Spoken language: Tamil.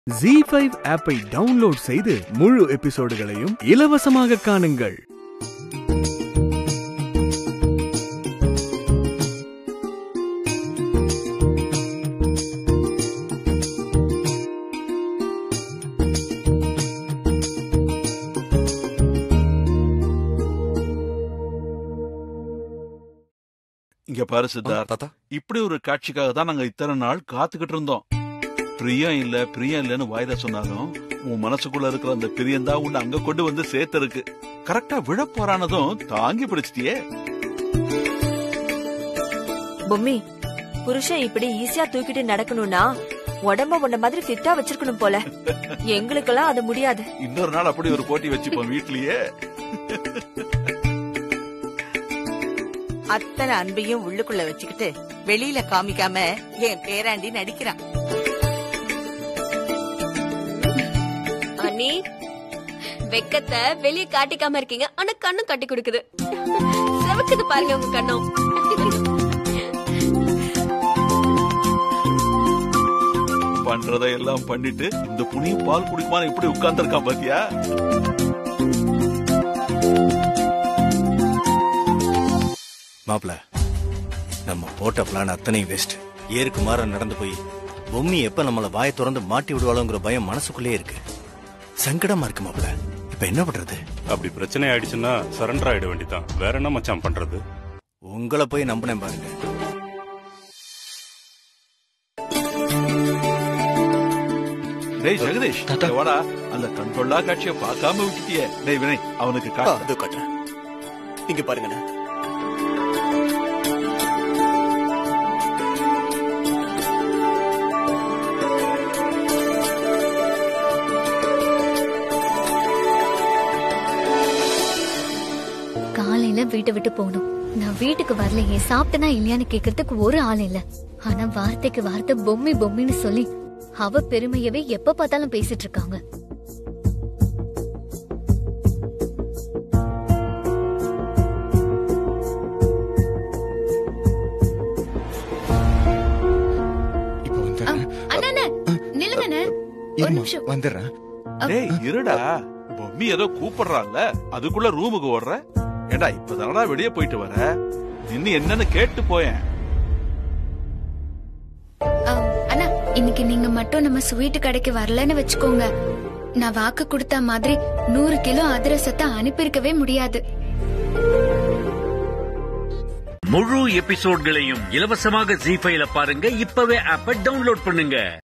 ஜி ஃபைவ் ஆப்பை டவுன்லோட் செய்து முழு எபிசோடுகளையும் இலவசமாக காணுங்கள் இங்க பாரு சித்தார்த் தாத்தா இப்படி ஒரு காட்சிக்காக தான் நாங்க இத்தனை நாள் காத்துக்கிட்டு இருந்தோம் பிரியம் இல்ல பிரியம் இல்லன்னு வாயில சொன்னாலும் உன் மனசுக்குள்ள இருக்கிற அந்த பிரியம் தான் உன்னை அங்க கொண்டு வந்து சேர்த்திருக்கு கரெக்டா விழ போறானதும் தாங்கி பிடிச்சிட்டியே பொம்மி புருஷன் இப்படி ஈஸியா தூக்கிட்டு நடக்கணும்னா உடம்ப உன்ன மாதிரி ஃபிட்டா வச்சிருக்கணும் போல எங்களுக்கெல்லாம் அது முடியாது இன்னொரு நாள் அப்படி ஒரு போட்டி வச்சுப்போம் வீட்லயே அத்தனை அன்பையும் உள்ளுக்குள்ள வச்சுக்கிட்டு வெளியில காமிக்காம என் பேராண்டி நடிக்கிறான் அண்ணி வெக்கத்தை வெளிய காட்டிக்காம இருக்கீங்க ஆனா கண்ணும் கட்டி கொடுக்குது செவக்குது பாருங்க உங்க கண்ணும் பண்றதை எல்லாம் பண்ணிட்டு இந்த புனியும் பால் குடிக்குமான இப்படி உட்கார்ந்துருக்கான் பாத்தியா மாப்ள நம்ம போட்ட பிளான் அத்தனை வேஸ்ட் ஏருக்கு மாற நடந்து போய் பொம்மி எப்ப நம்மள வாய திறந்து மாட்டி விடுவாளோங்கிற பயம் மனசுக்குள்ளே இருக்கு சங்கடமா இருக்கு மாப்ள இப்ப என்ன பண்றது அப்படி பிரச்சனை ஆயிடுச்சுன்னா சரண்டர் ஆயிட வேண்டியதான் வேற என்ன மச்சான் பண்றது உங்களை போய் நம்பினேன் பாருங்க டேய் ஜெகதீஷ் இங்க வாடா அந்த கண்கொள்ளா காட்சியை பார்க்காம விட்டுட்டியே டேய் வினய் அவனுக்கு காட்டு அது காட்டுறேன் இங்க பாருங்கண்ணே காலையில வீட்டை விட்டு போகணும் நான் வீட்டுக்கு வரலையே சாப்பிட்டனா இல்லையான்னு கேக்குறதுக்கு ஒரு ஆள் இல்ல ஆனா வார்த்தைக்கு வார்த்தை பொம்மி பொம்மின்னு சொல்லி அவ பெருமையவே எப்ப பார்த்தாலும் பேசிட்டு இருக்காங்க இப்போ வந்துடுறேன் அண்ணா நில்லுங்கண்ணே ஒரு இருமா நிமிஷம் வந்துடுறேன் டேய் இருடா பொம்மி ஏதோ கூப்பிடுறான்ல அதுக்குள்ள ரூமுக்கு ஓடுற ஏடா இப்பதானடா வெளியே போயிட்டு வர இன்னும் என்னன்னு கேட்டு போயேன் அண்ணா இன்னைக்கு நீங்க மட்டும் நம்ம ஸ்வீட் கடைக்கு வரலன்னு வச்சுக்கோங்க நான் வாக்கு கொடுத்த மாதிரி நூறு கிலோ அதிரசத்தை அனுப்பியிருக்கவே முடியாது முழு எபிசோட்களையும் இலவசமாக ஜி ஃபைல பாருங்க இப்பவே ஆப்ப டவுன்லோட் பண்ணுங்க